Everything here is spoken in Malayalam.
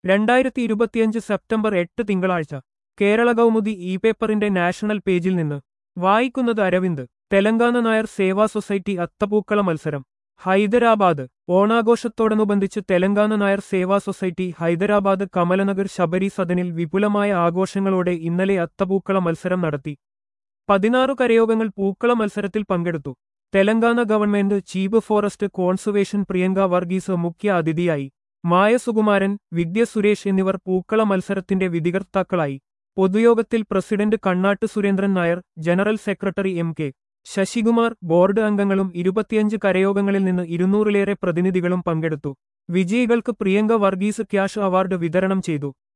രണ്ടായിരത്തി ഇരുപത്തിയഞ്ച് സെപ്റ്റംബർ എട്ട് തിങ്കളാഴ്ച കേരള കൗമുദി ഇ പേപ്പറിന്റെ നാഷണൽ പേജിൽ നിന്ന് വായിക്കുന്നത് അരവിന്ദ് തെലങ്കാന നായർ സേവാ സൊസൈറ്റി അത്തപ്പൂക്കള മത്സരം ഹൈദരാബാദ് ഓണാഘോഷത്തോടനുബന്ധിച്ച് തെലങ്കാന നായർ സേവാ സൊസൈറ്റി ഹൈദരാബാദ് കമലനഗർ ശബരി സദനിൽ വിപുലമായ ആഘോഷങ്ങളോടെ ഇന്നലെ അത്തപ്പൂക്കള മത്സരം നടത്തി പതിനാറു കരയോഗങ്ങൾ പൂക്കള മത്സരത്തിൽ പങ്കെടുത്തു Telangana government chief forest conservation Priyanka Varghese മുഖ്യ അതിഥിയായി മായ സുകുമാരൻ വിദ്യ സുരേഷ് എന്നിവർ പൂക്കള മത്സരത്തിന്റെ വിധികർത്താക്കളായി പൊതുയോഗത്തിൽ president Kannatt Surendran Nair general secretary M K Sasikumar board അംഗങ്ങളും ഇരുപത്തിയഞ്ച് കരയോഗങ്ങളിൽ നിന്ന് ഇരുന്നൂറിലേറെ പ്രതിനിധികളും പങ്കെടുത്തു വിജയികൾക്ക് പ്രിയങ്ക വർഗീസ് ക്യാഷ് അവാർഡ് വിതരണം ചെയ്തു